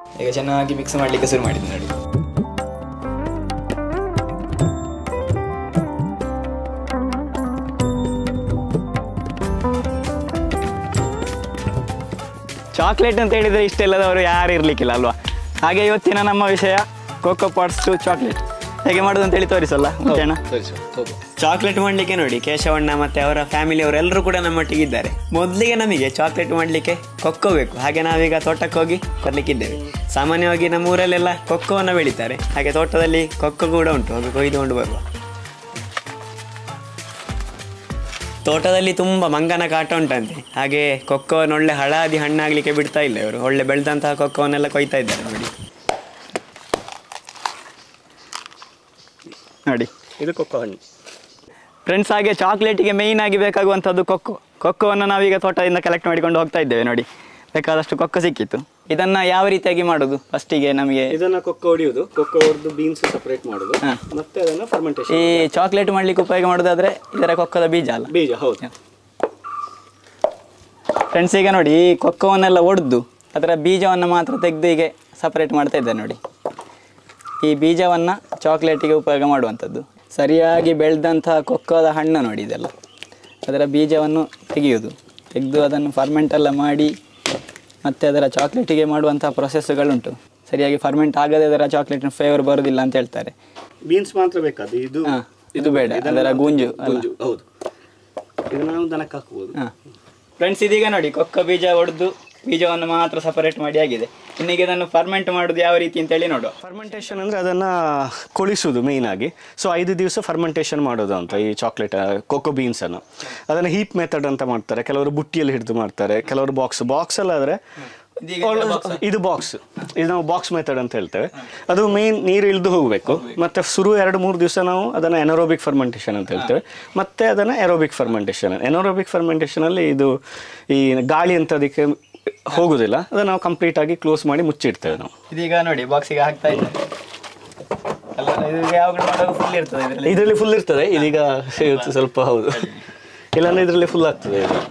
ಈಗ ಚೆನ್ನಾಗಿ ಮಿಕ್ಸ್ ಮಾಡಲಿಕ್ಕೆ ಶುರು ಮಾಡಿದ್ದೆ ನೋಡಿ ಚಾಕ್ಲೇಟ್ ಅಂತ ಹೇಳಿದರೆ ಇಷ್ಟೆಲ್ಲದವರು ಯಾರು ಇರಲಿಕ್ಕಿಲ್ಲ ಅಲ್ವಾ ಹಾಗೆ ಇವತ್ತಿನ ನಮ್ಮ ವಿಷಯ ಕೋಕೋ ಪಾಟ್ಸ್ ಟು ಚಾಕ್ಲೇಟ್ ಹೇಗೆ ಮಾಡೋದು ಅಂತ ಹೇಳಿ ತೋರಿಸಲ್ಲ ಮುಂಚೆನ ಚಾಕ್ಲೇಟ್ ಮಾಡಲಿಕ್ಕೆ ನೋಡಿ ಕೇಶವಣ್ಣ ಮತ್ತೆ ಅವರ ಫ್ಯಾಮಿಲಿ ಅವರೆಲ್ಲರೂ ಕೂಡ ನಮ್ಮೊಟ್ಟಿಗೆ ಇದ್ದಾರೆ ಮೊದಲಿಗೆ ನಮಗೆ ಚಾಕ್ಲೇಟ್ ಮಾಡಲಿಕ್ಕೆ ಕೊಕ್ಕೋ ಬೇಕು ಹಾಗೆ ನಾವೀಗ ತೋಟಕ್ಕೆ ಹೋಗಿ ಕೊರ್ಲಿಕ್ಕಿದ್ದೇವೆ ಸಾಮಾನ್ಯವಾಗಿ ನಮ್ಮ ಊರಲ್ಲೆಲ್ಲ ಕೊಕ್ಕೋವನ್ನು ಬೆಳೀತಾರೆ ಹಾಗೆ ತೋಟದಲ್ಲಿ ಕೊಕ್ಕೋ ಕೂಡ ಉಂಟು ಹೋಗಿ ಕೊಯ್ದುಕೊಂಡು ಬರುವ ತೋಟದಲ್ಲಿ ತುಂಬ ಮಂಗನ ಕಾಟ ಉಂಟಂತೆ ಹಾಗೆ ಕೊಕ್ಕೋವನ್ನು ಒಳ್ಳೆ ಹಳಾದಿ ಹಣ್ಣಾಗಲಿಕ್ಕೆ ಬಿಡ್ತಾ ಇಲ್ಲ ಇವರು ಒಳ್ಳೆ ಬೆಳೆದಂತಹ ಕೊಕ್ಕೋವನ್ನೆಲ್ಲ ಕೊಯ್ತಾ ಇದ್ದಾರೆ ನೋಡಿ ನೋಡಿ ಇದು ಕೊಕ್ಕೋ ಹಣ್ಣು ಫ್ರೆಂಡ್ಸ್ ಹಾಗೆ ಚಾಕ್ಲೇಟಿಗೆ ಮೇಯ್ನ್ ಆಗಿ ಬೇಕಾಗುವಂಥದ್ದು ಕೊಕ್ಕೋ ಕೊಕ್ಕೋವನ್ನು ನಾವೀಗ ತೋಟದಿಂದ ಕಲೆಕ್ಟ್ ಮಾಡಿಕೊಂಡು ಹೋಗ್ತಾ ಇದ್ದೇವೆ ನೋಡಿ ಬೇಕಾದಷ್ಟು ಕೊಕ್ಕೋ ಸಿಕ್ಕಿತ್ತು ಇದನ್ನ ಯಾವ ರೀತಿಯಾಗಿ ಮಾಡೋದು ಫಸ್ಟಿಗೆ ನಮಗೆ ಇದನ್ನ ಕೊಕ್ಕೋ ಹೊಡಿಯುದು ಕೊಕ್ಕೋ ಹೊಡೆದು ಬೀನ್ಸ್ ಸಪರೇಟ್ ಮಾಡುದು ಹಾ. ಮತ್ತೆ ಅದನ್ನ ಫರ್ಮೆಂಟೇಶನ್ ಈ ಚಾಕ್ಲೇಟ್ ಮಾಡ್ಲಿಕ್ಕೆ ಉಪಯೋಗ ಮಾಡೋದಾದ್ರೆ ಇದರ ಕೊಕ್ಕದ ಬೀಜ ಅಲ್ಲ ಬೀಜ ಹೌದು ಫ್ರೆಂಡ್ಸ್ ಈಗ ನೋಡಿ ಈ ಕೊಕ್ಕವನ್ನೆಲ್ಲ ಒಡೆದು ಅದರ ಬೀಜವನ್ನು ಮಾತ್ರ ತೆಗೆದು ಹೀಗೆ ಸಪರೇಟ್ ಮಾಡ್ತಾ ಇದ್ದಾರೆ ನೋಡಿ ಈ ಬೀಜವನ್ನು ಚಾಕ್ಲೇಟಿಗೆ ಉಪಯೋಗ ಮಾಡುವಂಥದ್ದು ಸರಿಯಾಗಿ ಬೆಳೆದಂತಹ ಕೊಕ್ಕದ ಹಣ್ಣು ನೋಡಿ ಇದೆಲ್ಲ ಅದರ ಬೀಜವನ್ನು ತೆಗೆಯುವುದು ತೆಗೆದು ಅದನ್ನು ಫರ್ಮೆಂಟ್ ಎಲ್ಲ ಮಾಡಿ ಮತ್ತು ಅದರ ಚಾಕ್ಲೇಟಿಗೆ ಮಾಡುವಂಥ ಪ್ರೊಸೆಸ್ಸುಗಳುಂಟು ಸರಿಯಾಗಿ ಫರ್ಮೆಂಟ್ ಆಗದೆ ಅದರ ಚಾಕ್ಲೇಟಿನ ಫ್ಲೇವರ್ ಬರೋದಿಲ್ಲ ಅಂತ ಹೇಳ್ತಾರೆ ಬೀನ್ಸ್ ಮಾತ್ರ ಬೇಕಾದ ಇದು ಹಾ, ಇದು ಬೇಡ ಅದರ ಗೂಂಜು ಅಲ್ಲ ಗುಂಜು ಹೌದು ಇದು ನಾವು ದನಕ್ಕೆ ಹಾಕ್ಬೋದು ಹಾಂ ಫ್ರೆಂಡ್ಸ್ ಇದೀಗ ನೋಡಿ ಕೊಕ್ಕ ಬೀಜ ಒಡೆದು ಬೀಜವನ್ನು ಮಾತ್ರ ಸಪರೇಟ್ ಮಾಡಿ ಆಗಿದೆ ಇನ್ನೀಗ ಇದನ್ನು ಫರ್ಮೆಂಟ್ ಮಾಡೋದು ಯಾವ ರೀತಿ ಅಂತೇಳಿ ನೋಡುವ ಫರ್ಮೆಂಟೇಶನ್ ಅಂದ್ರೆ ಅದನ್ನ ಕೊಳಿಸುದು ಮೇಯ್ನ್ ಆಗಿ ಸೊ ಐದು ದಿವಸ ಫರ್ಮೆಂಟೇಶನ್ ಮಾಡೋದು ಅಂತ ಈ ಚಾಕ್ಲೇಟ್ ಕೊಕೋ ಬೀನ್ಸ್ ಅನ್ನು ಅದನ್ನ ಹೀಪ್ ಮೆಥಡ್ ಅಂತ ಮಾಡ್ತಾರೆ ಕೆಲವರು ಬುಟ್ಟಿಯಲ್ಲಿ ಹಿಡಿದು ಮಾಡ್ತಾರೆ ಕೆಲವರು ಬಾಕ್ಸ್ ಬಾಕ್ಸ್ ಅಲ್ಲ ಆದ್ರೆ ಇದೀಗ ಒಳ್ಳೆ- ಇದು ಬಾಕ್ಸ್ ಇದು ನಾವು ಬಾಕ್ಸ್ ಮೆಥಡ್ ಅಂತ ಹೇಳ್ತೇವೆ ಅದು ಮೇನ್ ನೀರು ಇಳಿದು ಹೋಗಬೇಕು ಮತ್ತೆ ಶುರು ಎರಡು ಮೂರು ದಿವಸ ನಾವು ಅದನ್ನ ಎನರೋಬಿಕ್ ಫರ್ಮೆಂಟೇಶನ್ ಅಂತ ಹೇಳ್ತೇವೆ ಮತ್ತೆ ಅದನ್ನ ಎರೋಬಿಕ್ ಫರ್ಮೆಂಟೇಶನ್ ಎನರೋಬಿಕ್ ಫರ್ಮೆಂಟೇಶನ್ ಅಲ್ಲಿ ಇದು ಈ ಗಾಳಿ ಅಂತ ಅದಕ್ಕೆ ಹೋಗುದಿಲ್ಲ ಅದನ್ನ ನಾವು ಕಂಪ್ಲೀಟ್ ಆಗಿ ಕ್ಲೋಸ್ ಮಾಡಿ ಮುಚ್ಚಿಡ್ತೇವೆ ನಾವು ಇದೀಗ ನೋಡಿ ಬಾಕ್ಸಿಗೆ ಹಾಕ್ತಾ ಇದ್ದಾರೆ ಅಲ್ಲ ಇದು ಯಾವಾಗಲೂ ಮಾಡುವಾಗ ಫುಲ್ ಇರ್ತದೆ ಇದರಲ್ಲಿ ಇದರಲ್ಲಿ ಫುಲ್ ಇರ್ತದೆ ಇದೀಗ ಇವತ್ತು ಸ್ವಲ್ಪ ಹೌದು ಇಲ್ಲಾಂದ್ರೆ ಇದರಲ್ಲಿ ಫುಲ್ ಆಗ್ತದೆ ಇದು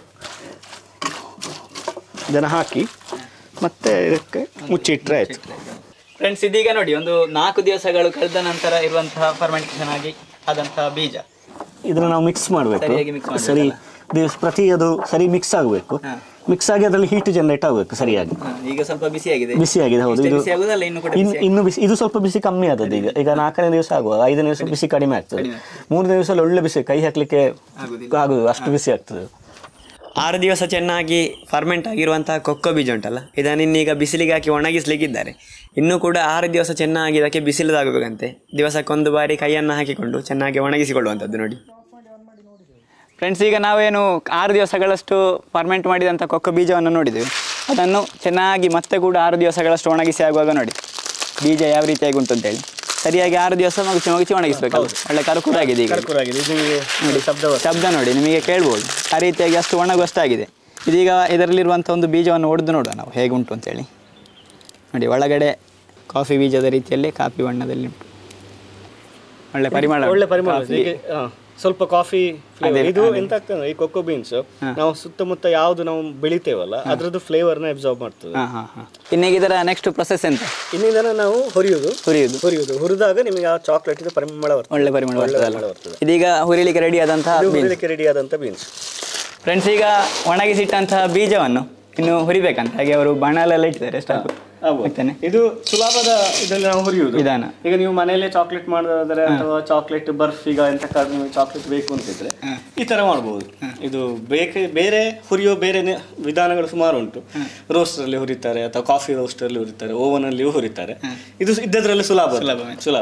ಇದನ್ನು ಹಾಕಿ ಮತ್ತೆ ಇದಕ್ಕೆ ಮುಚ್ಚಿಟ್ರೆ ಆಯ್ತು ಫ್ರೆಂಡ್ಸ್ ಇದೀಗ ನೋಡಿ ಒಂದು ನಾಲ್ಕು ದಿವಸಗಳು ಕಳೆದ ನಂತರ ಇರುವಂತಹ ಫರ್ಮೆಂಟೇಷನ್ ಆಗಿ ಆದಂತಹ ಬೀಜ ಇದನ್ನ ನಾವು ಮಿಕ್ಸ್ ಸರಿಯಾಗಿ mix ಮಾಡಬೇಕು ಮಾಡ್ಬೇಕಲ್ಲ? ಸರಿ ದಿವಸ ಪ್ರತಿ ಅದು ಸರಿ ಮಿಕ್ಸ್ ಆಗಬೇಕು ಹಾ. ಮಿಕ್ಸ್ ಆಗಿ ಅದರಲ್ಲಿ ಹೀಟ್ ಜನರೇಟ್ ಆಗಬೇಕು ಸರಿಯಾಗಿ ಹ, ಈಗ ಸ್ವಲ್ಪ ಬಿಸಿಯಾಗಿದೆ ಬಿಸಿ ಆಗಿದೆ ಹೌದು ಇಷ್ಟೇ ಇದು ಬಿಸಿ ಆಗುದಲ್ಲ ಇನ್ನು ಕೂಡ ಇನ್- ಬಿಸಿ ಇನ್ನು ಬಿಸಿ ಇದು ಸ್ವಲ್ಪ ಬಿಸಿ ಕಮ್ಮಿ ಆದದ್ದು ಈಗ ಈಗ ನಾಲ್ಕನೇ ದಿವಸ ಆಗುವ ಐದನೇ ದಿವಸ ಬಿಸಿ ಕಡಿಮೆ ಆಗ್ತದೆ ಕಡಿಮೆ ಮೂರನೇ ದಿವಸ ಒಳ್ಳೆ ಬಿಸಿ ಕೈ ಹಾಕ್ಲಿಕ್ಕೆ ಆಗುದಿಲ್ಲ. ಆಗುದು ಅಷ್ಟು ಬಿಸಿ ಆಗ್ತದೆ ಆರು ದಿವಸ ಚೆನ್ನಾಗಿ ಫರ್ಮೆಂಟ್ ಆಗಿರುವಂತಹ ಕೊಕ್ಕೋ ಬೀಜ ಉಂಟಲ್ಲ ಇದನ್ನು ಇನ್ನೀಗ ಬಿಸಿಲಿಗೆ ಹಾಕಿ ಒಣಗಿಸ್ಲಿಕ್ಕಿದ್ದಾರೆ ಇನ್ನೂ ಕೂಡ ಆರು ದಿವಸ ಚೆನ್ನಾಗಿ ಇದಕ್ಕೆ ಬಿಸಿಲದಾಗಬೇಕಂತೆ ದಿವಸಕ್ಕೊಂದು ಬಾರಿ ಕೈಯನ್ನು ಹಾಕಿಕೊಂಡು ಚೆನ್ನಾಗಿ ಒಣಗಿಸಿಕೊಳ್ಳುವಂಥದ್ದು ನೋಡಿ ಫ್ರೆಂಡ್ಸ್ ಈಗ ನಾವೇನು ಆರು ದಿವಸಗಳಷ್ಟು ಫರ್ಮೆಂಟ್ ಮಾಡಿದಂಥ ಕೊಕ್ಕೋ ಬೀಜವನ್ನು ನೋಡಿದೆವು ಅದನ್ನು ಚೆನ್ನಾಗಿ ಮತ್ತೆ ಕೂಡ ಆರು ದಿವಸಗಳಷ್ಟು ಒಣಗಿಸಿ ಆಗುವಾಗ ನೋಡಿ ಬೀಜ ಯಾವ ರೀತಿಯಾಗಿ ಉಂಟು ಅಂತೇಳಿ ಸರಿಯಾಗಿ ಆರು ದಿವಸ ಮಗುಚಿ ಮಗುಚಿ ಒಣಗಿಸ್ಬೇಕಲ್ಲ ಒಳ್ಳೆ ಕರ್ಕುರಾಗಿದೆ ಈಗ ಕರ್ಕುರಾಗಿದೆ ಇದು ನೋಡಿ ಶಬ್ದ ಶಬ್ದ ನೋಡಿ ನಿಮಗೆ ಕೇಳ್ಬೋದು ಆ ರೀತಿಯಾಗಿ ಅಷ್ಟು ಒಣಗುವಷ್ಟಾಗಿದೆ ಇದೀಗ ಇದರಲ್ಲಿರುವಂಥ ಒಂದು ಬೀಜವನ್ನು ಒಡೆದು ನೋಡುವ ನಾವು ಹೇಗುಂಟು ಅಂತೇಳಿ ನೋಡಿ ಒಳಗಡೆ ಕಾಫಿ ಬೀಜದ ರೀತಿಯಲ್ಲಿ ಕಾಫಿ ಬಣ್ಣದಲ್ಲಿ ಉಂಟು ಒಳ್ಳೆ ಪರಿಮಳ ಉಂಟು. ಒಳ್ಳೆ ಪರಿಮಳ ಕಾಫಿ. ಹೀಗೆ, ಹಾ, ಸ್ವಲ್ಪ ಕಾಫಿ ಅದೇ, ಇದು ಅದೇ. ಎಂತ ಆಗ್ತದೆ ಈ ಕೊಕ್ಕೋ ಬೀನ್ಸ್ ನಾವು ಸುತ್ತಮುತ್ತ ಯಾವ್ದು ನಾವು ಬೆಳಿತೇವಲ್ಲ ಅದ್ರದ್ದು ಫ್ಲೇವರ್ನ ಅಬ್ಸರ್ವ್ ಮಾಡ್ತದೆ ಹಾ ಹಾ ಹಾ ಇನ್ನೀಗ ಇದರ ನೆಕ್ಸ್ಟ್ ಪ್ರೊಸೆಸ್ ಎಂತ ಇನ್ನಿಂದನ ನಾವು ಹೊರಿಯುದು ಹುರಿಯುದು ಹುರಿಯುದು ಹುರಿದಾಗ ನಿಮಗೆ ಆ ಚಾಕ್ಲೇಟ್ ಪರಿಮಳ ಬರ್ತದೆ ಒಳ್ಳೆ ಪರಿಮಳ ಒಳ್ಳೆ ಬರ್ತದಲ್ಲ ಪರಿಮಳ ಬರ್ತದೆ ಇದೀಗ ಹುರಿಲಿಕ್ಕೆ ರೆಡಿ ಆದಂತಹ ಇದು ಬೀಜ ಹುರಿಲಿಕ್ಕೆ ರೆಡಿ ಆದಂತ ಬೀನ್ಸ್ ಫ್ರೆಂಡ್ಸ್ ಈಗ ಒಣಗಿಸಿಟ್ಟಂತಹ ಬೀಜವನ್ನು ಇನ್ನು ಹುರಿಬೇಕಂತ ಹಾಗೆ ಅವರು ಬಾಣಲೆಲ್ಲ ಇಟ್ಟಿದ್ದಾರೆ ಎಷ್ಟು ಆಗ್ತಾನೆ ಇದು ಸುಲಭದ ಇದರಲ್ಲಿ ನಾವು ಹುರಿಯುವುದು ವಿಧಾನ ಈಗ ನೀವು ಮನೆಯಲ್ಲೇ ಚಾಕ್ಲೇಟ್ ಮಾಡೋದಾದ್ರೆ ಅಥವಾ ಚಾಕ್ಲೇಟ್ ಬರ್ಫಿಗ ಎಂತ ಕಾರಣ ನೀವು ಚಾಕ್ಲೇಟ್ ಬೇಕು ಅಂತಿದ್ರೆ ಈ ತರ ಮಾಡಬಹುದು ಇದು ಬೇಕೆ ಬೇರೆ ಹುರಿಯೋ ಬೇರೆ ನಿ- ವಿಧಾನಗಳು ಸುಮಾರು ಉಂಟು ರೋಸ್ಟರ್ ಅಲ್ಲಿ ಹುರಿತಾರೆ ಅಥವಾ ಕಾಫಿ ರೋಸ್ಟರ್ ಅಲ್ಲಿ ಹುರಿತಾರೆ ಓವನ್ ಅಲ್ಲಿಯೂ ಹುರಿತಾರೆ ಇದು ಇದ್ದದ್ರಲ್ಲಿ ಸುಲಭ ಸುಲಭವೇ. ಸುಲಭ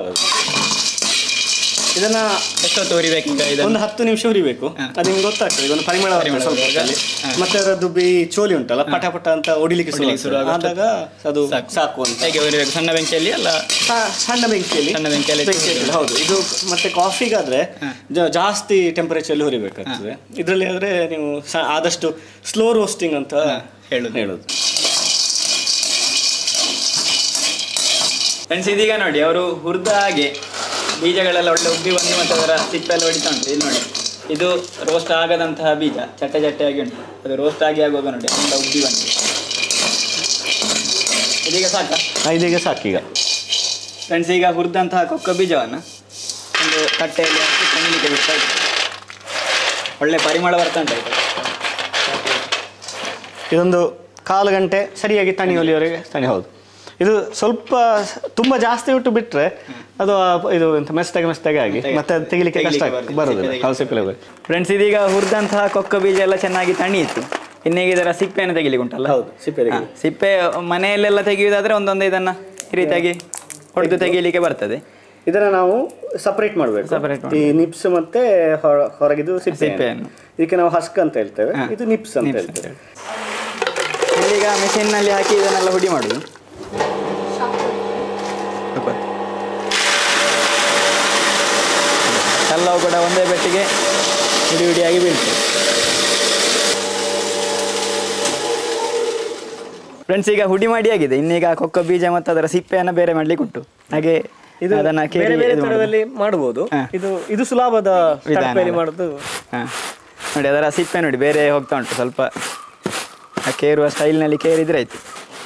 ಇದನ್ನ ಎಷ್ಟೊತ್ತು ಹುರಿಬೇಕು ಈಗ ಇದನ್ನು ಒಂದು ಹತ್ತು ನಿಮಿಷ ಹುರಿಬೇಕು ಅದು ನಿಮ್ಗೆ ಗೊತ್ತಾಗ್ತದೆ ಇದೊಂದು ಪರಿಮಳ ಬರ್ತದೆ ಸ್ವಲ್ಪ ಹೊತ್ತಲ್ಲಿ. ಮತ್ತೆ ಅದರದ್ದು ಬಿ ಚೋಲಿ ಉಂಟಲ್ಲ ಪಟ ಪಟ ಅಂತ ಹೊಡಿಲಿಕ್ಕೆ ಶುರು ಹೊಡಿಲಿಕ್ಕೆ ಶುರು ಆಗ್ತದೆ. ಆಗುವಾಗ ಆದಾಗ ಅದು ಸಾಕು. ಸಾಕು ಅಂತ ಹೇಗೆ ಹುರಿಬೇಕು ಸಣ್ಣ ಬೆಂಕಿಯಲ್ಲಿ ಅಲ್ಲ ಸ- ಸಣ್ಣ ಬೆಂಕಿಯಲ್ಲಿ ಸಣ್ಣ ಬೆಂಕಿಯಲ್ಲಿ ಇಟ್ಟು ಬೆಂಕಿಯಲ್ಲಿ, ಹೌದು ಇದು ಮತ್ತೆ ಕಾಫಿಗಾದ್ರೆ ಜ- ಜಾಸ್ತಿ ಟೆಂಪರೇಚರ್ ಹುರಿಬೇಕಾಗ್ತದೆ ಇದರಲ್ಲಿ ಆದ್ರೆ ನೀವು ಸ- ಆದಷ್ಟು ಸ್ಲೋ ರೋಸ್ಟಿಂಗ್ ಅಂತ ಹೇಳುದು. ಹೇಳೋದು ಫ್ರೆಂಡ್ಸ್ ಇದೀಗ ನೋಡಿ ಅವರು ಹುರಿದ ಹಾಗೆ ಬೀಜಗಳೆಲ್ಲ ಒಳ್ಳೆ ಉಬ್ಬಿ ಬಂದು ಮತ್ತೆ ಅದರ ಸಿಪ್ಪೆಲ್ಲ ಹೊಡಿತಾ ಉಂಟು ಇದು ನೋಡಿ ಇದು ರೋಸ್ಟ್ ಆಗದಂತಹ ಬೀಜ ಚಟ್ಟೆ ಚಟ್ಟೆಯಾಗಿ ಉಂಟು ಅದು ರೋಸ್ಟ್ ಆಗಿ ಆಗುವಾಗ ನೋಡಿ ಎಲ್ಲ ಉಬ್ಬಿ ಬಂದಿದೆ ಇದೀಗ ಸಾಕ ಇದೀಗ ಸಾಕೀಗ ಫ್ರೆಂಡ್ಸ್ ಈಗ ಹುರಿದಂತಹ ಕೊಕ್ಕ ಬೀಜವನ್ನು ಒಂದು ತಟ್ಟೆಯಲ್ಲಿ ಹಾಕಿ ತಣಿಲಿಕ್ಕೆ ಬಿಡ್ತಾ ಇದ್ದೀವಿ ಒಳ್ಳೆ ಪರಿಮಳ ಬರ್ತಾ ಉಂಟು ಆಯ್ತಾ ಇದೊಂದು ಕಾಲು ಗಂಟೆ ಸರಿಯಾಗಿ ತಣಿ ಒಲಿಯವರೆಗೆ ತಣಿ ಹೌದು ಇದು ಸ್ವಲ್ಪ ತುಂಬ ಜಾಸ್ತಿ ಬಿಟ್ಟು ಬಿಟ್ಟರೆ ಅದು ಆ ಇದು ಎಂತ ಮೆಸ್ತಾಗೆ ಮೆಸ್ತಾಗೆ ಆಗಿ ಮತ್ತೆ ಅದು ತೆಗಿಲಿಕ್ಕೆ ಕಷ್ಟ ತೆಗಿಲಿಕ್ಕೆ ಬರೋದಿಲ್ಲ ಬರೋದಿಲ್ಲ. ಹೌದು ಸಿಪ್ಪೆ ಬರೋದು ಫ್ರೆಂಡ್ಸ್ ಇದೀಗ ಹುರಿದಂತಹ ಕೊಕ್ಕ ಬೀಜ ಎಲ್ಲ ಚೆನ್ನಾಗಿ ತಣಿಯಿತು ಇನ್ನೀಗ ಇದರ ಸಿಪ್ಪೆಯನ್ನು ತೆಗಿಲಿಕ್ಕೆ ಉಂಟಲ್ಲ ಹೌದು, ಸಿಪ್ಪೆ ತೆಗಿ- ಹಾ, ಸಿಪ್ಪೆ ಮನೆಯಲ್ಲೆಲ್ಲ ತೆಗೆಯುವುದಾದ್ರೆ ಒಂದೊಂದು ಇದನ್ನ ಈ ರೀತಿಯಾಗಿ ಹೊಡೆದು ತೆಗೀಲಿಕ್ಕೆ ಬರ್ತದೆ ಇದನ್ನ ನಾವು ಸಪರೇಟ್ ಮಾಡಬೇಕು Separate ಈ ನಿಪ್ಸ್ ಮತ್ತೆ ಹೊರ- ಹೊರಗಿದು ಸಿಪ್ಪೆ ಸಿಪ್ಪೆಯನ್ನು. ಇದಕ್ಕೆ ನಾವು ಹಸ್ಕ್ ಅಂತ ಹೇಳ್ತೇವೆ ಹಾ. ಇದು ನಿಪ್ಸ್ ಅಂತ ನಿಪ್ಸ್ ಅಂತ ಹೇಳ್ತೇವೆ ಇಲ್ಲೀಗ ಮೆಷಿನ್ನಲ್ಲಿ ಹಾಕಿ ಇದನ್ನೆಲ್ಲ ಹುಡಿ ಮಾಡುದು ಸ್ವಲ್ಪ. ಎಲ್ಲವೂ ಕೂಡ ಒಂದೇ ಬೆಟ್ಟಿಗೆ ಹುಡಿ ಹುಡಿಯಾಗಿ ಬೀಳ್ತದೆ ಫ್ರೆಂಡ್ಸ್ ಈಗ ಹುಡಿ ಮಾಡಿ ಆಗಿದೆ ಇನ್ನೀಗ ಕೊಕ್ಕ ಬೀಜ ಮತ್ತು ಅದರ ಸಿಪ್ಪೆಯನ್ನು ಬೇರೆ ಮಾಡ್ಲಿಕ್ಕೆ ಉಂಟು ಹಾಗೆ ಇದು ಅದನ್ನ ಕೇರಿ ಬೇರೆ ಬೇರೆ ಇದು ಮಾಡುದು. ತರದಲ್ಲಿ ಮಾಡಬಹುದು ಹಾ. ಇದು ಇದು ಸುಲಭದ ವಿಧಾನ ತಟ್ಟೆಯಲ್ಲಿ ಅಲ್ಲ? ಮಾಡುದು ಹಾ. ನೋಡಿ ಅದರ ಸಿಪ್ಪೆ ನೋಡಿ ಬೇರೆ ಹೋಗ್ತಾ ಉಂಟು ಸ್ವಲ್ಪ ಆ ಕೇರುವ ಸ್ಟೈಲ್ನಲ್ಲಿ ಕೇರಿದ್ರೆ ಆಯ್ತು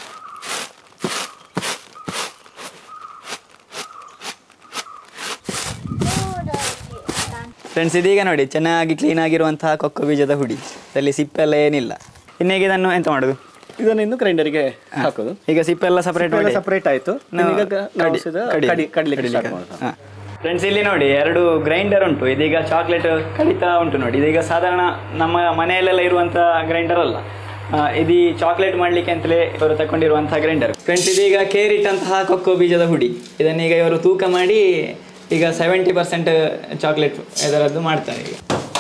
ಫ್ರೆಂಡ್ಸ್ ಇದೀಗ ನೋಡಿ ಚೆನ್ನಾಗಿ ಕ್ಲೀನ್ ಆಗಿರುವಂತಹ ಕೊಕ್ಕೋ ಬೀಜದ ಹುಡಿ ಅದರಲ್ಲಿ ಸಿಪ್ಪೆ ಎಲ್ಲ ಏನಿಲ್ಲ ಇನ್ನೀಗ ಇದನ್ನು ಎಂತ ಮಾಡುದು ಇದನ್ನು ಇನ್ನು ಗ್ರೈಂಡರ್ಗೆ ಹಾಕೋದು ಈಗ ಸಿಪ್ಪೆ ಎಲ್ಲ ಸಪರೇಟ್ ಮಾಡಿ ಸಪರೇಟ್ ಆಯ್ತು ಈಗ ನಾವು ಸೀದಾ ಕಡಿ ಕಡಿಲಿಕ್ಕೆ start ಮಾಡೋದು. ಫ್ರೆಂಡ್ಸ್ ಇಲ್ಲಿ ನೋಡಿ ಎರಡು ಗ್ರೈಂಡರ್ ಉಂಟು ಇದೀಗ ಚಾಕ್ಲೇಟ್ ಕಡಿತಾ ಉಂಟು ನೋಡಿ ಇದೀಗ ಸಾಧಾರಣ ನಮ್ಮ ಮನೆಯಲ್ಲೆಲ್ಲ ಇರುವಂತ ಗ್ರೈಂಡರ್ ಅಲ್ಲ ಆ, ಇದು ಚಾಕ್ಲೇಟ್ ಮಾಡ್ಲಿಕ್ಕೆ ಅಂತಲೇ ಇವರು ತಕೊಂಡಿರುವಂತಹ ಗ್ರೈಂಡರ್ ಫ್ರೆಂಡ್ಸ್ ಇದೀಗ ಕೇರಿಟ್ಟಂತಹ ಕೊಕ್ಕೋ ಬೀಜದ ಹುಡಿ ಇದನ್ನೀಗ ಇವರು ತೂಕ ಮಾಡಿ ಈಗ ಸೆವೆಂಟಿ ಪರ್ಸೆಂಟ್ ಚಾಕ್ಲೇಟ್ ಇದರದ್ದು ಮಾಡ್ತಾರೆ ಈಗ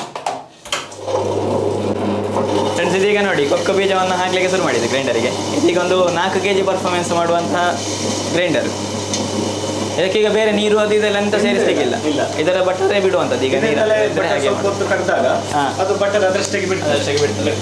ಫ್ರೆಂಡ್ಸ್ ಇದೀಗ ನೋಡಿ ಕೊಕ್ಕೋ ಬೀಜವನ್ನು ಹಾಕ್ಲಿಕ್ಕೆ ಶುರು ಮಾಡಿದೆ ಗ್ರೈಂಡರಿಗೆ ಇದೀಗ ಒಂದು ನಾಲ್ಕು ಕೆ ಜಿ ಪರ್ಫಾರ್ಮೆನ್ಸ್ ಮಾಡುವಂತಹ ಗ್ರೈಂಡರ್ ಇದಕ್ಕೀಗ ಬೇರೆ ನೀರು ಅದು ಇದೆಲ್ಲ ಎಂತ ಸೇರಿಸ್ಲಿಕ್ಕಿಲ್ಲ ಇಲ್ಲ. ಇದರ ಬಟ್ಟರೆ ಬಿಡುವಂಥದ್ದು ಈಗ ನೀರು ಇದರಲ್ಲೇ ಇದ್ರೆ ಬಟ್ಟೆ ಹಾಗೆ ಸ್ವಲ್ಪ ಮಾಡುದು. ಹೊತ್ತು ಕಡ್ದಾಗ ಹಾ. ಅದು ಬಟ್ಟದ ಅದರಷ್ಟಕ್ಕೆ ಬಿಡ್ತದೆ ಅದರಷ್ಟಕ್ಕೆ ಬಿಡ್ತದೆ.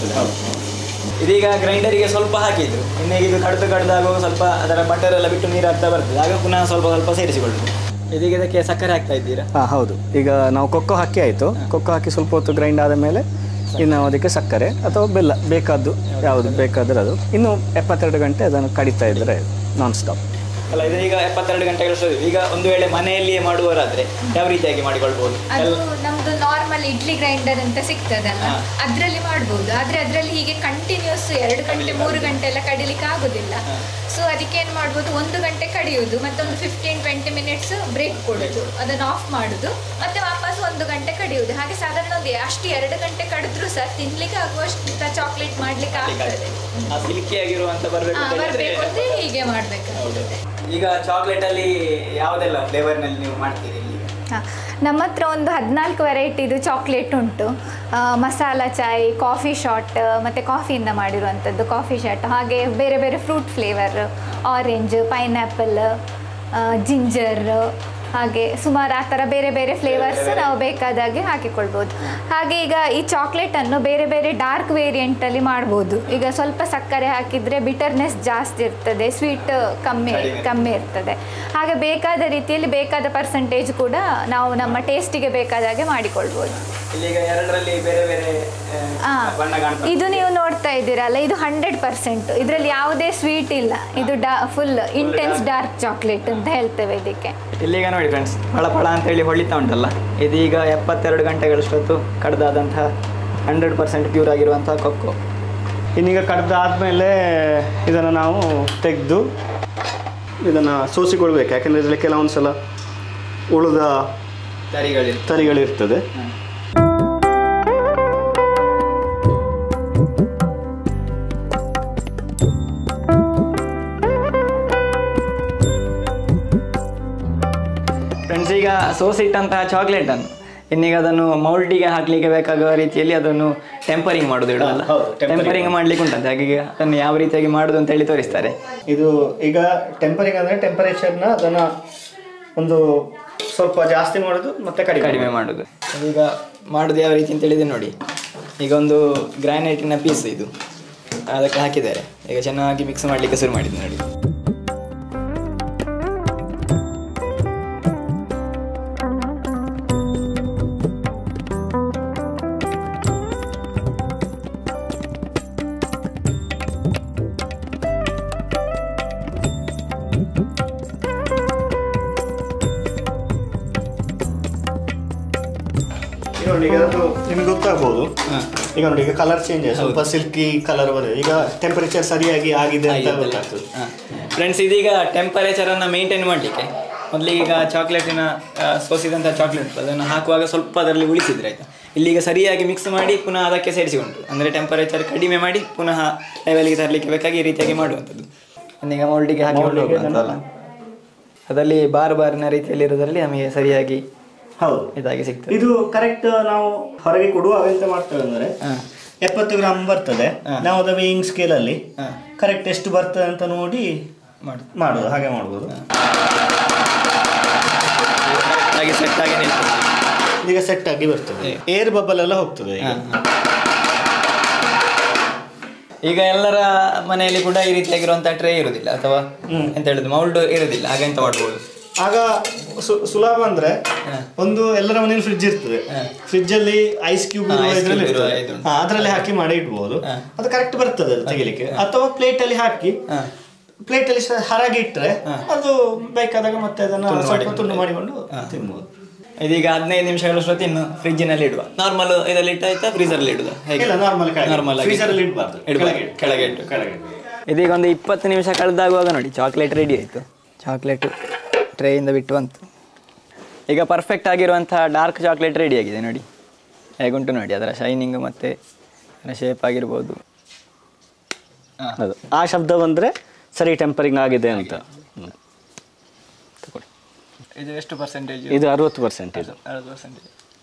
ಇದೀಗ ಗ್ರೈಂಡರಿಗೆ ಸ್ವಲ್ಪ ಹಾಕಿದ್ರು ಇನ್ನೀಗ ಇದು ಕಡ್ದು ಕಡ್ದಾಗ ಸ್ವಲ್ಪ ಅದರ ಬಟ್ಟರ್ ಎಲ್ಲ ಬಿಟ್ಟು ನೀರು ಹಾಕ್ತಾ ಬರ್ತದೆ ಆಗ ಪುನಃ ಸ್ವಲ್ಪ ಸ್ವಲ್ಪ ಸೇರಿಸಿಕೊಳ್ಳುದು ಇದೀಗ ಇದಕ್ಕೆ ಸಕ್ಕರೆ ಹಾಕ್ತಾ ಇದ್ದೀರಾ ಹಾ ಹೌದು ಈಗ ನಾವು ಕೊಕ್ಕೋ ಹಾಕಿ ಆಯಿತು ಕೊಕ್ಕೋ ಹಾಕಿ ಸ್ವಲ್ಪ ಹೊತ್ತು ಗ್ರೈಂಡ್ ಆದ ಮೇಲೆ ಇನ್ನು ನಾವು ಅದಕ್ಕೆ ಸಕ್ಕರೆ ಅಥವಾ ಬೆಲ್ಲ ಬೇಕಾದ್ದು ಯಾವುದು ಬೇಕಾದ್ರೆ ಅದು ಇನ್ನು ಎಪ್ಪತ್ತೆರಡು ಗಂಟೆ ಅದನ್ನು ಕಡಿತಾ ಇದ್ದರೆ ನಾನ್ ಸ್ಟಾಪ್ ಅಲ್ಲ ಇದು ಈಗ ಎಪ್ಪತ್ತೆರಡು ಗಂಟೆಗಳಷ್ಟು ಈಗ ಒಂದು ವೇಳೆ ಮನೆಯಲ್ಲಿಯೇ ಮಾಡುವವರಾದ್ರೆ ಯಾವ ರೀತಿಯಾಗಿ ಮಾಡಿಕೊಳ್ಬಹುದು ಅದು ನಮ್ದು ನಾರ್ಮಲ್ ಇಡ್ಲಿ ಗ್ರೈಂಡರ್ ಅಂತ ಸಿಗ್ತದಲ್ಲ ಹಾ. ಅದ್ರಲ್ಲಿ ಮಾಡ್ಬೋದು ಆದ್ರೆ ಅದ್ರಲ್ಲಿ ಹೀಗೆ ಕಂಟಿನ್ಯೂಸ್ ಎರಡು ಗಂಟೆ ಮೂರು ಗಂಟೆ ಎಲ್ಲ ಕಡಿಲಿಕ್ಕೆ ಆಗುದಿಲ್ಲ ಸೊ ಅದಕ್ಕೆ ಏನ್ ಮಾಡ್ಬೋದು ಒಂದು ಗಂಟೆ ಕಡಿಯುವುದು ಮತ್ತೆ ಒಂದು ಫಿಫ್ಟೀನ್ ಟ್ವೆಂಟಿ ಮಿನಿಟ್ಸ್ ಬ್ರೇಕ್ ಕೊಡುದು ಅದನ್ನ ಆಫ್ ಮಾಡುದು ಮತ್ತೆ ವಾಪಸ್ ಒಂದು ಗಂಟೆ ಕಡಿಯುವುದು ಹಾಗೆ ಸಾಧಾರಣ ಒಂದು ಅಷ್ಟು ಎರಡು ಗಂಟೆ ಕಡಿದ್ರು ಸಹ ತಿನ್ಲಿಕ್ಕೆ ಆಗುವಷ್ಟು ಚಾಕ್ಲೇಟ್ ಮಾಡ್ಲಿಕ್ಕೆ ಆಗ್ತದೆ ಆ ಸಿಲ್ಕಿ ಆಗಿರುವಂತ ಬರ್ಬೇಕು ಹಾ ಅಂತ ಹೇಳಿದ್ರೆ ಬರ್ಬೇಕು ಅಂದ್ರೆ ಹೀಗೆ ಮಾಡ್ಬೇಕಾಗ್ತದೆ ಈಗ ಚಾಕ್ಲೇಟ್ ಅಲ್ಲಿ ಯಾವುದೆಲ್ಲ ಫ್ಲೇವರ್ ನಲ್ಲಿ ನೀವು ಮಾಡ್ತೀರಿ ಈಗ ಹಾ, ನಮ್ಮ ಹತ್ರ ಒಂದು ಹದಿನಾಲ್ಕು ವೆರೈಟಿದು ಚಾಕ್ಲೇಟ್ ಉಂಟು ಆ, ಮಸಾಲ ಚಾಯ್ ಕಾಫಿ ಶಾಟ್ ಮತ್ತು ಕಾಫಿಯಿಂದ ಮಾಡಿರುವಂಥದ್ದು ಕಾಫಿ ಶಾಟ್ ಹಾಗೆ ಬೇರೆ ಬೇರೆ fruit flavour orange pineapple ginger ಹಾಗೆ ಸುಮಾರು ಆ ಥರ ಬೇರೆ ಬೇರೆ ಫ್ಲೇವರ್ಸ್ ನಾವು ಬೇಕಾದಾಗೆ ಹಾಕಿಕೊಳ್ಬೋದು ಹಾಗೆ ಈಗ ಈ ಚಾಕ್ಲೇಟನ್ನು ಬೇರೆ ಬೇರೆ ಡಾರ್ಕ್ ವೇರಿಯಂಟಲ್ಲಿ ಮಾಡ್ಬೋದು ಈಗ ಸ್ವಲ್ಪ ಸಕ್ಕರೆ ಹಾಕಿದರೆ ಬಿಟರ್ನೆಸ್ ಜಾಸ್ತಿ ಇರ್ತದೆ ಸ್ವೀಟ್ ಕಮ್ಮಿ ಕಮ್ಮಿ ಇರ್ತದೆ ಹಾಗೆ ಬೇಕಾದ ರೀತಿಯಲ್ಲಿ ಬೇಕಾದ ಪರ್ಸೆಂಟೇಜ್ ಕೂಡ ನಾವು ನಮ್ಮ ಟೇಸ್ಟಿಗೆ ಬೇಕಾದ ಹಾಗೆ ಮಾಡಿಕೊಳ್ಬೋದು ಇಲ್ಲೀಗ ಎರಡರಲ್ಲಿ ಬೇರೆ ಬೇರೆ ಆ, ಆ, ಬಣ್ಣ ಕಾಣ್ತಾ ಇದು ನೀವು ನೋಡ್ತಾ ಇದ್ದೀರಲ್ಲ ಇದು ಹಂಡ್ರೆಡ್ ಪರ್ಸೆಂಟ್ ಇದರಲ್ಲಿ ಯಾವುದೇ ಸ್ವೀಟ್ ಇಲ್ಲ ಇದು ಡಾ ಫುಲ್ ಇಂಟೆನ್ಸ್ ಡಾರ್ಕ್ ಚಾಕ್ಲೇಟ್ ಅಂತ ಹೇಳ್ತೇವೆ ಇದಕ್ಕೆ ಇಲ್ಲೀಗ ನೋಡಿ ಫ್ರೆಂಡ್ಸ್ ಫಳ ಫಳ ಅಂತ ಹೇಳಿ ಹೊಳಿತಾ ಉಂಟಲ್ಲ ಇದೀಗ ಎಪ್ಪತ್ತೆರಡು ಗಂಟೆಗಳಷ್ಟೊತ್ತು ಕಡ್ದಾದಂತಹ ಹಂಡ್ರೆಡ್ ಪರ್ಸೆಂಟ್ ಪ್ಯೂರ್ ಆಗಿರುವಂತಹ ಕೊಕ್ಕೋ ಇನ್ನೀಗ ಕಡ್ದಾದ್ಮೇಲೆ ಇದನ್ನು ನಾವು ತೆಗೆದು ಇದನ್ನು ಸೋಸಿಕೊಳ್ಬೇಕು ಯಾಕೆಂದರೆ ಇದರಲ್ಲಿ ಕೆಲವೊಂದು ಸಲ ಉಳಿದ ತರಿಗಳಿಲ್ಲ ತರಿಗಳಿರ್ತದೆ ಫ್ರೆಂಡ್ಸ್ ಈಗ ಸೋಸಿಟ್ಟಂತಹ ಚಾಕ್ಲೇಟನ್ನು ಇನ್ನೀಗ ಅದನ್ನು ಮೌಲ್ಟಿಗೆ ಹಾಕ್ಲಿಕ್ಕೆ ಬೇಕಾಗುವ ರೀತಿಯಲ್ಲಿ ಅದನ್ನು ಟೆಂಪರಿಂಗ್ ಮಾಡೋದು ಇಡೋಲ್ಲ ಹೌದು, tempering ಟೆಂಪರಿಂಗ್ ಮಾಡ್ಲಿಕ್ಕೆ ಉಂಟಂತೆ ಹಾಗೆ ಅದನ್ನು ಯಾವ ರೀತಿಯಾಗಿ ಮಾಡೋದು ಅಂತ ಹೇಳಿ ತೋರಿಸ್ತಾರೆ ಇದು ಈಗ ಟೆಂಪರಿಂಗ್ ಅಂದರೆ ಟೆಂಪರೇಚರ್ನ ಅದನ್ನು ಒಂದು ಸ್ವಲ್ಪ ಜಾಸ್ತಿ ಮಾಡೋದು ಮತ್ತೆ ಕಡಿಮೆ ಕಡಿಮೆ ಮಾಡೋದು ಈಗ ಮಾಡೋದು ಯಾವ ರೀತಿ ಅಂತ ಹೇಳಿದೆ ನೋಡಿ ಈಗ ಒಂದು ಗ್ರಾನೈಟಿನ ಪೀಸ್ ಇದು ಅದಕ್ಕೆ ಹಾಕಿದ್ದಾರೆ ಈಗ ಚೆನ್ನಾಗಿ ಮಿಕ್ಸ್ ಮಾಡಲಿಕ್ಕೆ ಶುರು ಮಾಡಿದ್ದು ನೋಡಿ ನೋಡಿ ಈಗ ಅದು ನಿಮ್ಗೆ ಗೊತ್ತಾಗ್ಬೋದು ಈಗ ನೋಡಿ ಈಗ ಕಲರ್ ಚೇಂಜ್ ಸ್ವಲ್ಪ ಸಿಲ್ಕಿ ಕಲರ್ ಬರುತ್ತೆ ಈಗ ಟೆಂಪರೇಚರ್ ಸರಿಯಾಗಿ ಆಗಿದೆ ಅಂತ ಗೊತ್ತಾಗ್ತದೆ ಫ್ರೆಂಡ್ಸ್ ಇದೀಗ ಟೆಂಪರೇಚರನ್ನು ಮೇಂಟೈನ್ ಮಾಡಲಿಕ್ಕೆ ಮೊದಲಿಗೆ ಈಗ ಚಾಕ್ಲೇಟಿನ ಸೋಸಿದಂಥ ಚಾಕ್ಲೇಟ್ ಅದನ್ನು ಹಾಕುವಾಗ ಸ್ವಲ್ಪ ಅದರಲ್ಲಿ ಉಳಿಸಿದ್ರೆ ಆಯಿತಾ ಇಲ್ಲಿಗ ಸರಿಯಾಗಿ ಮಿಕ್ಸ್ ಮಾಡಿ ಪುನಃ ಅದಕ್ಕೆ ಸೇರಿಸಿಕೊಂಡು ಅಂದರೆ ಟೆಂಪರೇಚರ್ ಕಡಿಮೆ ಮಾಡಿ ಪುನಃ ಲೆವೆಲ್ಗೆ ತರಲಿಕ್ಕೆ ಬೇಕಾಗಿ ಈ ರೀತಿಯಾಗಿ ಮಾಡುವಂಥದ್ದು ಈಗ ಮೌಲ್ಡಿಗೆ ಹಾಕಿ ಹೋಗುವಂಥಲ್ಲ ಅದರಲ್ಲಿ ಬಾರ್ ಬಾರಿನ ರೀತಿಯಲ್ಲಿ ಇರೋದ್ರಲ್ಲಿ ನಮಗೆ ಸರಿಯಾಗಿ ಹೌದು ಇದಾಗಿ ಸಿಗ್ತದೆ ಇದು ಕರೆಕ್ಟ್ ನಾವು ಹೊರಗೆ ಕೊಡುವಾಗ ಎಂತ ಮಾಡ್ತೇವೆ ಅಂದ್ರೆ ಎಪ್ಪತ್ತು ಗ್ರಾಮ್ ಬರ್ತದೆ ನಾವು ಅದು ವೇಯಿಂಗ್ ಸ್ಕೇಲ್ ಅಲ್ಲಿ ಕರೆಕ್ಟ್ ಎಷ್ಟು ಬರ್ತದೆ ಅಂತ ನೋಡಿ ಮಾಡು ಮಾಡೋದು ಹಾಗೆ ಮಾಡ್ಬೋದು ಹಾಗೆ ಸೆಟ್ ಆಗಿ ನಿಲ್ತದೆ ಈಗ ಸೆಟ್ ಆಗಿ ಬರ್ತದೆ ಏರ್ ಬಬಲ್ ಎಲ್ಲ ಹೋಗ್ತದೆ ಈಗ ಈಗ ಎಲ್ಲರ ಮನೆಯಲ್ಲಿ ಕೂಡ ಈ ರೀತಿಯಾಗಿರುವಂಥ ಟ್ರೇ ಇರುವುದಿಲ್ಲ ಅಥವಾ ಎಂತ ಹೇಳುದು ಮೌಲ್ಡ್ ಇರುವುದಿಲ್ಲ ಹಾಗೆ ಎಂತ ಮಾಡ್ಬೋದು ಆಗ ಸು- ಸುಲಭ ಅಂದ್ರೆ ಒಂದು ಎಲ್ಲರ ಮನೇಲಿ ಫ್ರಿಡ್ಜ್ ಇರ್ತದೆ ಫ್ರಿಡ್ಜ್ ಅಲ್ಲಿ ಐಸ್ ಕ್ಯೂಬ್ ಇದ್ರಲ್ಲಿ ಇರುವ ಇರ್ತದೆ. ಇದು. ಹಾ, ಅದ್ರಲ್ಲಿ ಹಾಕಿ ಮಾಡಿ ಇಡ್ಬೋದು ಅದು ಕರೆಕ್ಟ್ ಬರ್ತದೆ ಅದು ತೆಗಿಲಿಕ್ಕೆ ಅಥವಾ ಪ್ಲೇಟ್ ಅಲ್ಲಿ ಹಾಕಿ ಪ್ಲೇಟ್ ಅಲ್ಲಿ ಸ- ಹರಗಿ ಇಟ್ರೆ ಅದು ಬೇಕಾದಾಗ ಮತ್ತೆ ಅದನ್ನ ಸ್ವಲ್ಪ ತುಂಡು ಮಾಡಿಕೊಂಡು ತಿನ್ಬೋದು ಇದೀಗ ಹದಿನೈದು ನಿಮಿಷಗಳಷ್ಟು ಇನ್ನು ಫ್ರಿಜ್ಜಿನಲ್ಲಿ ಇಡುವ ನಾರ್ಮಲ್ ಇದರಲ್ಲಿ ಇಟ್ಟಾಯ್ತಾ ಫ್ರೀಸರಲ್ಲಿ ಇಡುದ ಹೇಗೆ ಇಲ್ಲ ನಾರ್ಮಲ್ ನಾರ್ಮಲ್ ಫ್ರೀಸರ್ ಅಲ್ಲಿ ಇಡಬಾರ್ದು ಇಡ್ಬಾರ್ದು. ಕೆಳಗೆ ಇಟ್ಟು. ಕೆಳಗೆ ಇದೀಗ ಒಂದು ಇಪ್ಪತ್ತು ನಿಮಿಷ ಕಳೆದಾಗುವಾಗ ನೋಡಿ ಚಾಕ್ಲೇಟ್ ರೆಡಿ ಆಯಿತು ಚಾಕ್ಲೇಟ್ ಟ್ರೇಯಿಂದ ಬಿಟ್ಟು ಬಂತು ಈಗ ಪರ್ಫೆಕ್ಟ್ ಆಗಿರುವಂಥ ಡಾರ್ಕ್ ಚಾಕ್ಲೇಟ್ ರೆಡಿ ಆಗಿದೆ ನೋಡಿ ಹೇಗುಂಟು ನೋಡಿ ಅದರ ಶೈನಿಂಗ್ ಮತ್ತು ಅದರ ಶೇಪ್ ಆಗಿರ್ಬೋದು ಅದು ಆ ಶಬ್ದ ಬಂದ್ರೆ ಸರಿ ಟೆಂಪರಿಂಗ್ ಆಗಿದೆ ಅಂತ ಹ್ಮ್. ತಗೊಳ್ಳಿ ಇದು ಎಷ್ಟು ಪರ್ಸೆಂಟೇಜ್ ಇದು ಅರವತ್ತು ಪರ್ಸೆಂಟ್ ಇದು ಅರವತ್ತು ಪರ್ಸೆಂಟೇಜ್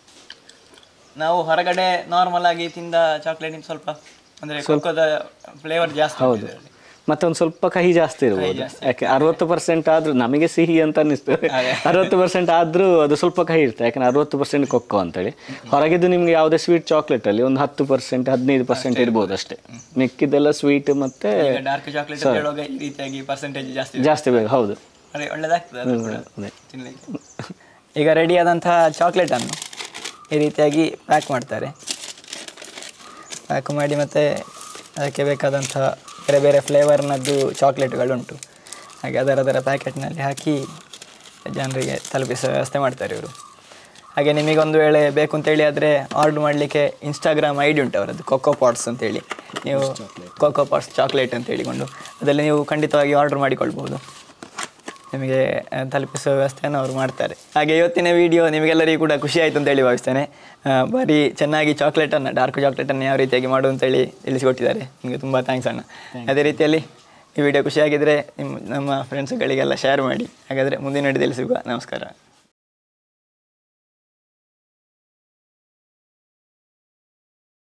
ನಾವು ಹೊರಗಡೆ ನಾರ್ಮಲ್ ಆಗಿ ತಿಂದ ಚಾಕ್ಲೇಟಿನ ಸ್ವಲ್ಪ ಅಂದರೆ ಕೊಕ್ಕೋದ ಫ್ಲೇವರ್ ಜಾಸ್ತಿ ಹೌದು ಮತ್ತೊಂದು ಸ್ವಲ್ಪ ಕಹಿ ಜಾಸ್ತಿ ಇರ್ಬೋದು ಯಾಕೆ ಅರವತ್ತು ಪರ್ಸೆಂಟ್ ಆದ್ರೂ ನಮಗೆ ಸಿಹಿ ಅಂತ ಅನ್ನಿಸ್ತದೆ ಅರವತ್ತು ಪರ್ಸೆಂಟ್ ಆದ್ರೂ ಅದು ಸ್ವಲ್ಪ ಕಹಿ ಇರ್ತದೆ ಯಾಕಂದ್ರೆ ಅರವತ್ತು ಪರ್ಸೆಂಟ್ ಕೊಕ್ಕೋ ಅಂತೇಳಿ ಹೊರಗಿದ್ದು ನಿಮ್ಗೆ ಯಾವುದೇ ಸ್ವೀಟ್ ಚಾಕ್ಲೇಟ್ ಅಲ್ಲಿ ಒಂದು ಹತ್ತು ಪರ್ಸೆಂಟ್ ಹದಿನೈದು ಪರ್ಸೆಂಟ್ ಇರ್ಬೋದು ಅಷ್ಟೇ ಮಿಕ್ಕಿದ್ದೆಲ್ಲ ಸ್ವೀಟ್ ಮತ್ತೆ ಡಾರ್ಕ್ ಚಾಕ್ಲೇಟ್ ಹೇಳುವಾಗ ಈ ರೀತಿಯಾಗಿ ಪರ್ಸೆಂಟೇಜ್ ಜಾಸ್ತಿ ಜಾಸ್ತಿ ಬೇಕು ಹೌದು ಅದೇ ಒಳ್ಳೆದಾಗ್ತದೆ ಅದು ಕೂಡ ಅದೇ ತಿನ್ನಲಿಕ್ಕೆ ಈಗ ರೆಡಿ ಆದಂತಹ ಚಾಕ್ಲೇಟನ್ನು ಈ ರೀತಿಯಾಗಿ ಪ್ಯಾಕ್ ಮಾಡ್ತಾರೆ ಪ್ಯಾಕ್ ಮಾಡಿ ಮತ್ತು ಅದಕ್ಕೆ ಬೇಕಾದಂಥ ಬೇರೆ ಬೇರೆ ಫ್ಲೇವರ್ನದ್ದು ಚಾಕ್ಲೇಟ್ಗಳುಂಟು ಹಾಗೆ ಅದರ ಅದರ ಪ್ಯಾಕೆಟ್ನಲ್ಲಿ ಹಾಕಿ ಜನರಿಗೆ ತಲುಪಿಸೋ ವ್ಯವಸ್ಥೆ ಮಾಡ್ತಾರೆ ಇವರು ಹಾಗೆ ನಿಮಗೊಂದು ವೇಳೆ ಬೇಕು ಅಂತೇಳಿ ಆದರೆ ಆರ್ಡ್ರ್ ಮಾಡಲಿಕ್ಕೆ ಇನ್ಸ್ಟಾಗ್ರಾಮ್ ಐ ಡಿ ಉಂಟು ಅವರದ್ದು ಕೊಕೋ ಪಾಟ್ಸ್ ಅಂತೇಳಿ ನೀವು ಕೊಕೋ ಪಾಟ್ಸ್ ಚಾಕ್ಲೇಟ್ ಅಂತ ಹೇಳಿಕೊಂಡು ಅದರಲ್ಲಿ ನೀವು ಖಂಡಿತವಾಗಿ ಆರ್ಡ್ರ್ ಮಾಡಿಕೊಳ್ಬೋದು ನಿಮಗೆ ಆ, ತಲುಪಿಸುವ ವ್ಯವಸ್ಥೆಯನ್ನು ಅವರು ಮಾಡ್ತಾರೆ ಹಾಗೆ ಇವತ್ತಿನ ವಿಡಿಯೋ ನಿಮಗೆಲ್ಲರಿಗೂ ಕೂಡ ಖುಷಿ ಆಯಿತು ಅಂತೇಳಿ ಭಾವಿಸ್ತೇನೆ ಆ, ಭಾರಿ ಚೆನ್ನಾಗಿ ಚಾಕ್ಲೇಟನ್ನು ಡಾರ್ಕ್ ಚಾಕ್ಲೇಟನ್ನು ಯಾವ ರೀತಿಯಾಗಿ ಮಾಡು ಅಂತೇಳಿ ತಿಳಿಸಿಕೊಟ್ಟಿದ್ದಾರೆ ನಿಮಗೆ ತುಂಬ ಥ್ಯಾಂಕ್ಸ್ ಅಣ್ಣ ಅದೇ ರೀತಿಯಲ್ಲಿ ಈ ವಿಡಿಯೋ ಖುಷಿಯಾಗಿದ್ದರೆ ನಿಮ್ಮ ನಮ್ಮ ಫ್ರೆಂಡ್ಸ್ಗಳಿಗೆಲ್ಲ ಶೇರ್ ಮಾಡಿ ಹಾಗಾದರೆ ಮುಂದಿನ ವಿಡಿಯೋದಲ್ಲಿ ಸಿಗುವ ನಮಸ್ಕಾರ